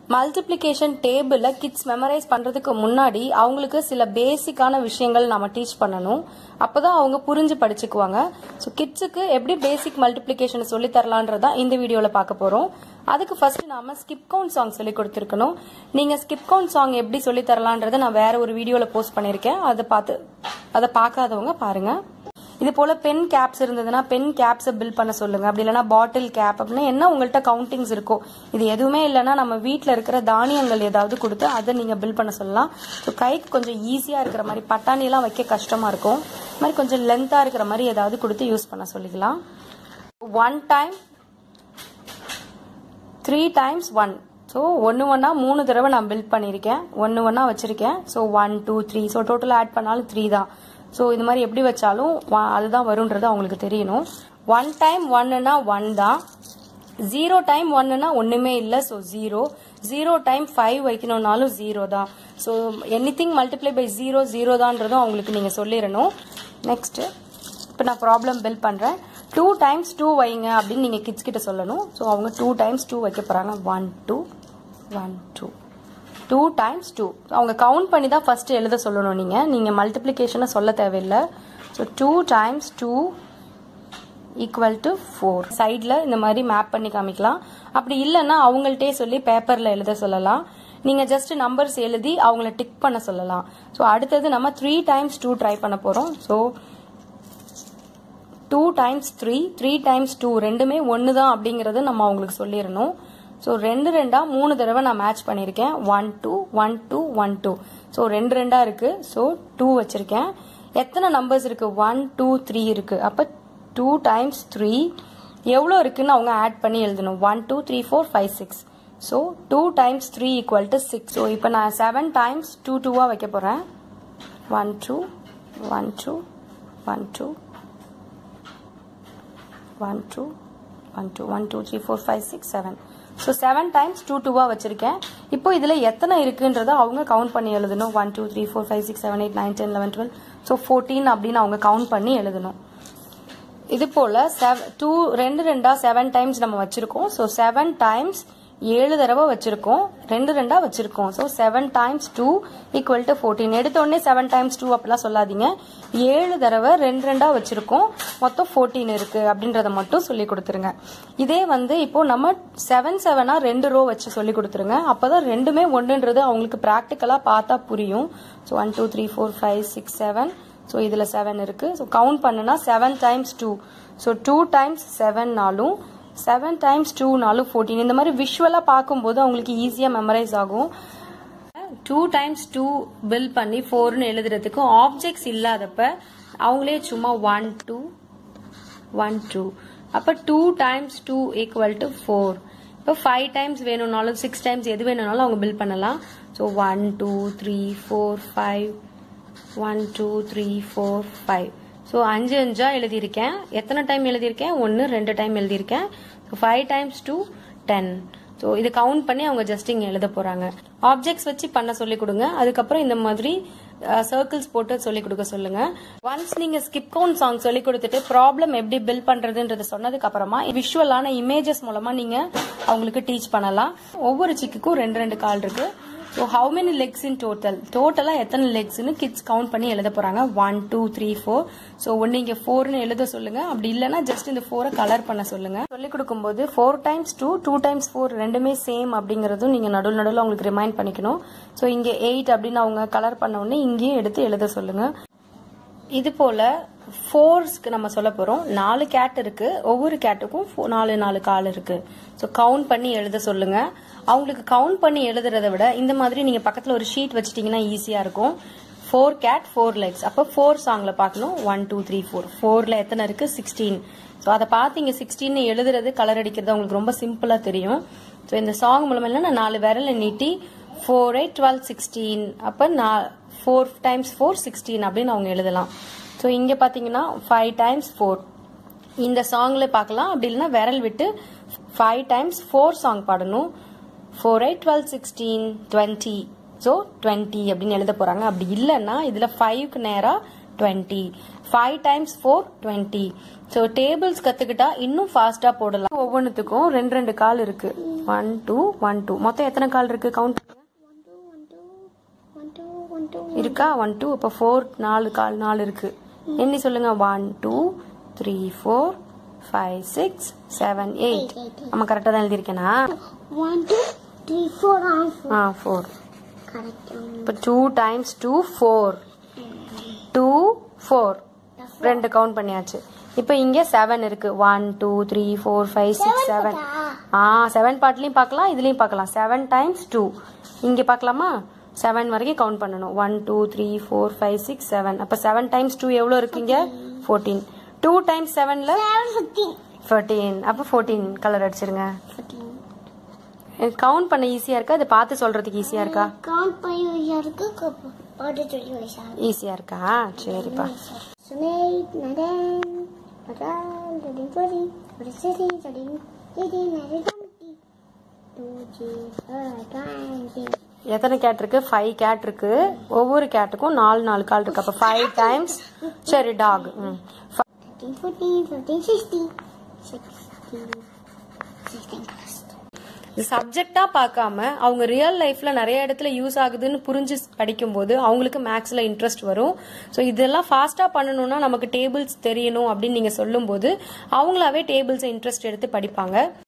Multiplication டேபிள kids memorise பண்றதுக்கு முன்னாடி அவங்களுக்கு சில பேசிக்கான விஷயங்கள் நம்ம டீச் பண்ணணும் அப்பதான் அவங்க புரிஞ்சு படிச்சுக்குவாங்க ஸோ கிட்ஸுக்கு எப்படி பேசிக் மல்டிப்ளிகேஷன் சொல்லி தரலான்றதா இந்த வீடியோல பார்க்க போறோம் அதுக்கு ஃபர்ஸ்ட் நாம ஸ்கிப் கவுண்ட் சாங் சொல்லி கொடுத்துருக்கணும் நீங்க ஸ்கிப் கவுண்ட் சாங் எப்படி சொல்லி தரலான்றதை நான் வேற ஒரு வீடியோல போஸ்ட் பண்ணிருக்கேன் அதை பார்த்து அதை பார்க்காதவங்க பாருங்க இது போல பென் கேப்ஸ் இருந்ததுன்னா பென் கேப்ஸை பில் பண்ண சொல்லுங்க அப்படி இல்லைன்னா பாட்டில் கேப் அப்படின்னா என்ன உங்கள்கிட்ட கவுண்டிங்ஸ் இருக்கோ இது எதுவுமே இல்லைன்னா நம்ம வீட்டில் இருக்கிற தானியங்கள் ஏதாவது கொடுத்து அதை நீங்க பில் பண்ண சொல்லலாம் ஸோ கைக்கு கொஞ்சம் ஈஸியா இருக்கிற மாதிரி பட்டாணிலாம் வைக்க கஷ்டமா இருக்கும் இது மாதிரி கொஞ்சம் லென்த்தா இருக்கிற மாதிரி ஏதாவது கொடுத்து யூஸ் பண்ண சொல்லிக்கலாம் one time three times one so ஒன்று ஒன்றா மூணு தடவை நான் பில்ட் பண்ணியிருக்கேன் ஒன்று ஒன்றா வச்சுருக்கேன் so one two three so டோட்டலாக ஆட் பண்ணாலும் த்ரீ தான் ஸோ இது மாதிரி எப்படி வச்சாலும் wa- அதுதான் வரும்ன்றது அவங்களுக்கு தெரியணும் ஒன் டைம் ஒன்னுனா ஒன் தான் ஜீரோ டைம் ஒன்னுனா ஒன்றுமே இல்லை so zero zero time five வைக்கணும்னாலும் ஜீரோ தான் so anything multiply by zero zero தான்றதும் அவங்களுக்கு நீங்கள் சொல்லிடணும் நெக்ஸ்ட்டு இப்போ நான் ப்ராப்ளம் பில் பண்ணுறேன் டூ டைம்ஸ் டூ வைங்க அப்படின்னு நீங்கள் கிட்ஸ் கிட்ட சொல்லணும் ஸோ அவங்க டூ டைம்ஸ் டூ வைக்க போகிறாங்க one two one two two times two அவங்க கவுண்ட் பண்ணி தான் ஃபர்ஸ்ட் எழுத சொல்லணும் நீங்கள் நீங்கள் மல்டிப்ளிகேஷனை சொல்ல தேவையில்லை so two times two equal to four சைடில் இந்த மாதிரி மேப் பண்ணி காமிக்கலாம் அப்படி இல்லைன்னா அவங்கள்ட்டே சொல்லி பேப்பரில் எழுத சொல்லலாம் நீங்கள் ஜஸ்ட் நம்பர்ஸ் எழுதி அவங்கள டிக் பண்ண சொல்லலாம் ஸோ அடுத்தது நம்ம த்ரீ டைம்ஸ் டூ ட்ரை பண்ண போகிறோம் so two times three three times two ரெண்டுமே ஒன்று தான் அப்படிங்கறது நம்ம அவங்களுக்கு சொல்லிடணும் ஸோ ரெண்டு ரெண்டா மூணு தடவை நான் மேட்ச் பண்ணியிருக்கேன் one two one two one two so ரெண்டு ரெண்டா இருக்கு ஸோ டூ வச்சிருக்கேன் எத்தனை நம்பர்ஸ் இருக்கு ஒன் டூ த்ரீ இருக்கு அப்போ டூ டைம்ஸ் த்ரீ எவ்வளோ இருக்குன்னு அவங்க ஆட் பண்ணி எழுதணும் one two three four five six so two times three equal to six so இப்போ நான் செவன் டைம்ஸ் டூ டூவாக வைக்க போகிறேன் one two one two one two one two one two one two three four five six seven so seven times two டூவாக வச்சிருக்கேன் இப்போ இதில் எத்தனை இருக்குன்றத அவங்க கவுண்ட் பண்ணி எழுதணும் one two three four five six seven eight nine ten eleven twelve so fourteen அப்படின்னு அவங்க கவுண்ட் பண்ணி எழுதணும் இது போல செவ டூ ரெண்டு ரெண்டா செவன் டைம்ஸ் நம்ம வச்சிருக்கோம் ஸோ செவன் டைம்ஸ் ஏழு தடவை வச்சிருக்கோம் ரெண்டு ரெண்டா வச்சிருக்கோம் so seven times two equal to fourteen எடுத்த உடனே செவன் டைம்ஸ் டூ அப்படிலாம் சொல்லாதீங்க ஏழு தடவை ரெண்டு ரெண்டா வச்சிருக்கோம் மொத்தம் ஃபோர்டீன் இருக்கு அப்படின்றத மட்டும் சொல்லி கொடுத்துருங்க இதே வந்து இப்போ நம்ம செவன் செவனா ரெண்டு ரோ வச்சு சொல்லி கொடுத்துருங்க அப்பதான் ரெண்டுமே ஒன்றுன்றது அவங்களுக்கு ப்ராக்டிக்கலா பார்த்தா புரியும் so one two three four five six seven so இதில் செவன் இருக்கு ஸோ கவுண்ட் பண்ணுனா seven times two so two times செவன்னாலும் செவன் டைம்ஸ் டூனாலும் ஃபோர்டீன் இந்த மாதிரி விஷுவலாக பார்க்கும்போது அவங்களுக்கு ஈஸியாக மெமரைஸ் ஆகும் டூ டைம்ஸ் டூ பில் பண்ணி ஃபோர்னு எழுதுறதுக்கு ஆப்ஜெக்ட்ஸ் இல்லாதப்ப அவங்களே சும்மா ஒன் டூ ஒன் டூ அப்போ two times two equal to four இப்போ ஃபைவ் டைம்ஸ் வேணும்னாலும் சிக்ஸ் டைம்ஸ் எது வேணும்னாலும் அவங்க பில் பண்ணலாம் so one two three four five one two three four five so அஞ்சு அஞ்சா எழுதியிருக்கேன் எத்தனை டைம் எழுதியிருக்கேன் ஒன்று ரெண்டு டைம் எழுதியிருக்கேன் five times two ten so இது கவுண்ட் பண்ணி அவங்க ஜஸ்ட் இங்கே எழுத போகிறாங்க ஆப்ஜெக்ட்ஸ் வச்சு பண்ண சொல்லி கொடுங்க அதுக்கப்புறம் இந்த மாதிரி சர்க்கிள்ஸ் போட்டு சொல்லி கொடுக்க சொல்லுங்க ஒன்ஸ் நீங்க ஸ்கிப் கவுண்ட் சாங் சொல்லி கொடுத்துட்டு ப்ராப்ளம் எப்படி பில் பண்றதுன்றது சொன்னதுக்கு அப்புறமா விஷுவலான இமேஜஸ் மூலமா நீங்க அவங்களுக்கு டீச் பண்ணலாம் ஒவ்வொரு சிக்குக்கும் ரெண்டு ரெண்டு கால் இருக்கு so how many legs in total டோட்டலாக எத்தனை லெக்ஸ்னு கிட்ஸ் கவுண்ட் பண்ணி எழுத போகிறாங்க one two three four so ஒன்று இங்கே ஃபோர்னு எழுத சொல்லுங்க அப்படி இல்லைன்னா ஜஸ்ட் இந்த ஃபோரை கலர் பண்ண சொல்லுங்க சொல்லிக் கொடுக்கும்போது four times two two times four ரெண்டுமே சேம் அப்படிங்கிறதும் நீங்கள் நடுவில் நடுவில் அவங்களுக்கு ரிமைண்ட் பண்ணிக்கணும் ஸோ இங்கே எயிட் அப்படின்னு அவங்க கலர் பண்ண உடனே இங்கேயும் எடுத்து எழுத சொல்லுங்க இது போல ஃபோர்ஸ்க்கு நம்ம சொல்ல போறோம் நாலு கேட் இருக்கு ஒவ்வொரு கேட்டுக்கும் ஃபோ- நாலு நாலு கால் இருக்கு ஸோ கவுண்ட் பண்ணி எழுத சொல்லுங்க அவங்களுக்கு கவுண்ட் பண்ணி எழுதுறதை விட இந்த மாதிரி நீங்க பக்கத்துல ஒரு ஷீட் வச்சிட்டீங்கன்னா ஈஸியா இருக்கும் ஃபோர் கேட் ஃபோர் லெக்ஸ் அப்போ ஃபோர் சாங்ல பார்க்கணும் ஒன் டூ த்ரீ ஃபோர் ஃபோர்ல எத்தனை இருக்கு சிக்ஸ்டீன் ஸோ அதை பார்த்து இங்க சிக்ஸ்டீன் எழுதுறது கலர் அடிக்கிறது அவங்களுக்கு ரொம்ப சிம்பிளா தெரியும் ஸோ இந்த சாங் மூலமா என்ன நான் நாலு விரலை நீட்டி ஃபோர் எயிட் டுவெல் சிக்ஸ்டீன் அப்போ நான் ஃபோர் டைம்ஸ் ஃபோர் சிக்ஸ்டீன் அப்படின்னு அவங்க எழுதலாம் ஸோ இங்கே பார்த்தீங்கன்னா ஃபைவ் டைம்ஸ் ஃபோர் இந்த சாங்ல பார்க்கலாம் அப்படி இல்லைன்னா விரல் விட்டு ஃபைவ் டைம்ஸ் ஃபோர் சாங் பாடணும் four eight twelve sixteen twenty so twenty அப்படின்னு எழுத போறாங்க அப்படி இல்லைன்னா இதில் ஃபைவ்க்கு நேராக twenty five times four twenty so tables கற்றுக்கிட்டா இன்னும் ஃபாஸ்ட்டாக போடலாம் ஒவ்வொன்றுத்துக்கும் ரெண்டு ரெண்டு கால் இருக்கு ஒன் டூ ஒன் டூ மொத்தம் எத்தனை கால் இருக்கு count One, two, one, two, one, two, one, two. இருக்கா ஒன் டூ இப்போ ஃபோர் நாலு கால் நாலு இருக்கு எண்ணி சொல்லுங்க one two three four five six seven eight Eight, eight, eight. நம்ம கரெக்டாக தான் எழுதியிருக்கேனா One, two, three, four, and four. ஆ ஃபோர் Correct. Um, இப்போ two times two four two four ரெண்டு கவுண்ட் பண்ணியாச்சு இப்போ இங்கே செவன் இருக்கு one two three four five six seven ஆ செவன் பார்ட்லையும் பார்க்கலாம் இதுலேயும் பார்க்கலாம் செவன் டைம்ஸ் டூ இங்கே பார்க்கலாமா செவன் வரைக்கும் கவுண்ட் பண்ணணும் one two three four five six seven அப்போ செவன் டைம்ஸ் டூ எவ்வளோ இருக்குங்க ஃபோர்டீன் டூ டைம்ஸ் செவனில் Seven, fifteen. ஃபோர்டீன் அப்போ ஃபோர்டீன் கலர் அடிச்சிருங்க Fifteen. கவுண்ட் பண்ண ஈஸியாக இருக்கா அதை பார்த்து சொல்கிறதுக்கு ஈஸியாக இருக்கா Count பண்ணி வச்சிருக்கு கப்பு பாட்டு சொல்லி வச்சாங்க ஈஸியாக இருக்கா சரிப்பா Snake, Nadan, Patal, Dadin Puri, Puri City, Dadin, Dadin, Dadin Comedy. Two, three, four, twenty. எத்தனை கேட் இருக்கு ஃபைவ் கேட் இருக்கு ஒவ்வொரு கேட்டுக்கும் நாலு நாலு கால் இருக்கு அப்ப ஃபைவ் டைம்ஸ் சரி dog Thirteen, fourteen, fifteen, sixteen. Sixteen. Sixteen plus. சப்ஜெக்டா பார்க்காம அவங்க ரியல் லைஃப்ல நிறைய இடத்துல யூஸ் ஆகுதுன்னு புரிஞ்சு படிக்கும்போது அவங்களுக்கு மேக்ஸ்ல இன்ட்ரெஸ்ட் வரும் ஸோ இதெல்லாம் ஃபாஸ்டா பண்ணணும்னா நமக்கு டேபிள்ஸ் தெரியணும் அப்படின்னு நீங்க சொல்லும்போது அவங்களாவே டேபிள்ஸை இன்ட்ரெஸ்ட் எடுத்து படிப்பாங்க